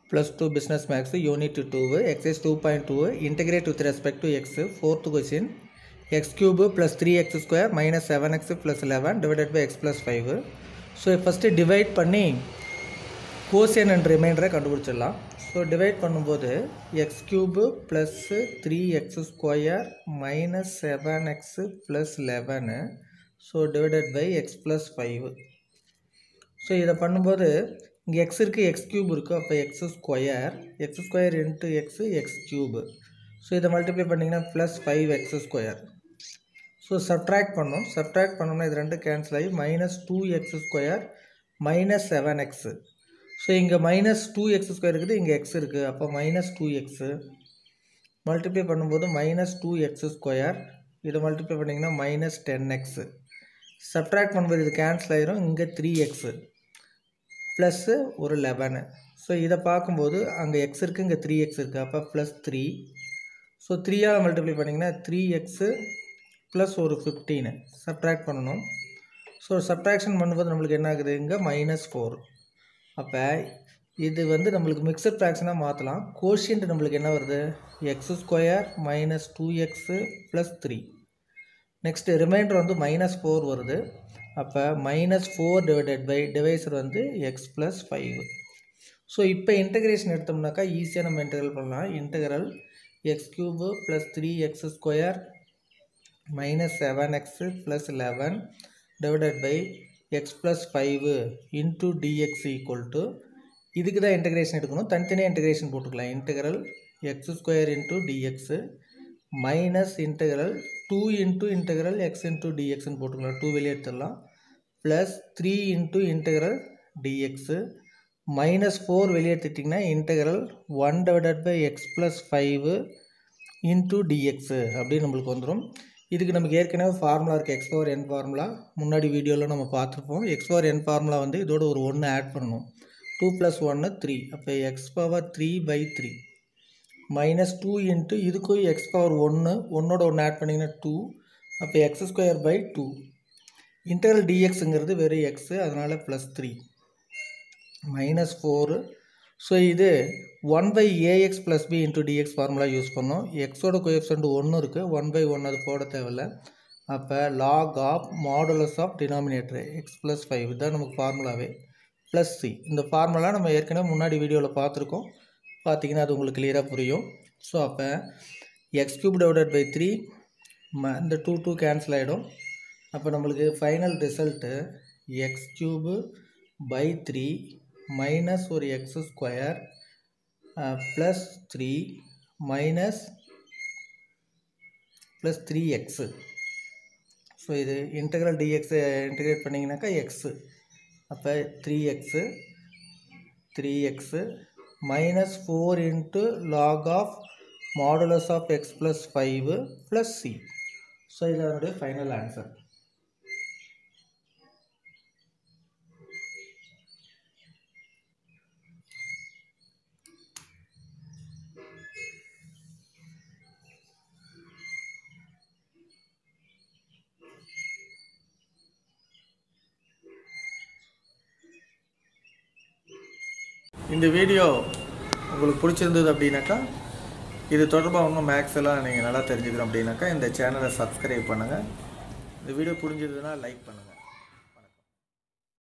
plus two business maths unit two exercise two point two integrate with respect to x fourth question x cube plus three x square minus seven x plus eleven divided by x plus five so first divide பண்ணி quotient and ரிமைண்டரை கண்டுபிடிச்சிடலாம் so divide பண்ணும்போது x cube plus three x square minus seven x plus eleven so divided by x plus five so இதை பண்ணும்போது இங்கே x இருக்குது x cube இருக்குது அப்போ x square x square into x x cube so இதை multiply பண்ணிங்கன்னா plus five x square so subtract பண்ணோம் subtract பண்ணோம்னா இது ரெண்டு கேன்சல் ஆகி minus two x square minus seven x so இங்கே மைனஸ் டூ எக்ஸ் ஸ்கொயர் இருக்குது இங்கே எக்ஸ் இருக்குது அப்போ மைனஸ் டூ எக்ஸு மல்டிப்ளை பண்ணும்போது மைனஸ் டூ எக்ஸ் ஸ்கொயர் இதை மல்டிப்ளை பண்ணிங்கன்னா மைனஸ் டென் எக்ஸு சப்ட்ராக்ட் பண்ணும்போது இது கேன்சல் ஆயிரும் இங்கே த்ரீ எக்ஸு ப்ளஸ்ஸு ஒரு லெவனு ஸோ இதை பார்க்கும்போது அங்கே எக்ஸ் இருக்குது இங்கே த்ரீ எக்ஸ் இருக்குது அப்போ ப்ளஸ் த்ரீ ஸோ த்ரீயாக மல்டிப்ளை பண்ணிங்கன்னா த்ரீ எக்ஸு ப்ளஸ் ஒரு ஃபிஃப்டீனு சப்ட்ராக்ட் பண்ணணும் ஸோ சப்ட்ராக்ஷன் பண்ணும்போது நம்மளுக்கு என்ன ஆகுது இங்கே மைனஸ் ஃபோர் அப்போ இது வந்து நம்மளுக்கு மிக்சட் ஃப்ராக்ஷனாக மாற்றலாம் கோஷியன்ட் நம்மளுக்கு என்ன வருது x square minus two x plus three next remainder வந்து மைனஸ் ஃபோர் வருது அப்போ minus four divided by divisor வந்து எக்ஸ் ப்ளஸ் ஃபைவ் ஸோ இப்போ இன்டகிரேஷன் எடுத்தோம்னாக்கா ஈஸியாக நம்ம இன்டகிரல் பண்ணலாம் integral x cube plus three x square minus seven x plus eleven divided by x plus five into dx equal to இதுக்கு தான் integration எடுக்கணும் தனித்தனியாக இன்டகிரேஷன் போட்டுக்கலாம் integral x square into dx minus integral two into integral x into டிஎக்ஸ்னு போட்டுக்கலாம் two வெளியே எடுத்துடலாம் plus three into integral dx minus four வெளியே எடுத்துட்டிங்கன்னா integral one divided by x plus five into dx அப்படின்னு நம்மளுக்கு வந்துடும் இதுக்கு நமக்கு ஏற்கனவே ஃபார்முலா இருக்குது எக்ஸ் பவர் என் ஃபார்முலா முன்னாடி வீடியோவில் நம்ம பார்த்துருப்போம் எக்ஸ் பவர் என் ஃபார்முலா வந்து இதோட ஒரு ஒன்று ஆட் பண்ணணும் டூ ப்ளஸ் ஒன்று த்ரீ அப்போ x power three by three minus two into இதுக்கும் எக்ஸ் பவர் ஒன்று ஒன்னோட ஒன்று ஆட் பண்ணிங்கன்னா டூ அப்போ x square by two integral டிஎக்ஸுங்கிறது வெறும் எக்ஸு அதனால் plus three minus four so இது one by ax plus b into dx formula use பண்ணோம் எக்ஸோட கோஎஃபிஷியன்ட் ஒன்று இருக்குது ஒன் பை ஒன் அது போட தேவையில்ல அப்போ log of modulus of denominator x plus five தான் நமக்கு ஃபார்முலாவே ப்ளஸ் சி இந்த ஃபார்முலா நம்ம ஏற்கனவே முன்னாடி வீடியோவில் பார்த்துருக்கோம் பார்த்தீங்கன்னா அது உங்களுக்கு கிளியராக புரியும் ஸோ அப்போ x cube divided by three ம இந்த டூ டூ கேன்சல் ஆகிடும் அப்போ நம்மளுக்கு final result x cube by three minus ஒரு x square plus three minus plus three x so இது இன்டெக்ரல் டிஎக்ஸு இன்டகிரேட் பண்ணிங்கனாக்கா எக்ஸு அப்போ three x three x minus four into log of modulus of x plus five plus c so இது அதனுடைய final answer இந்த video உங்களுக்கு பிடிச்சிருந்தது அப்படின்னாக்கா இது தொடர்பாக இன்னும் மேக்ஸ் எல்லாம் நீங்கள் நல்லா தெரிஞ்சுக்கணும் அப்படின்னாக்கா இந்த சேனலை சப்ஸ்கிரைப் பண்ணுங்கள் இந்த வீடியோ புரிஞ்சதுன்னா லைக் பண்ணுங்கள்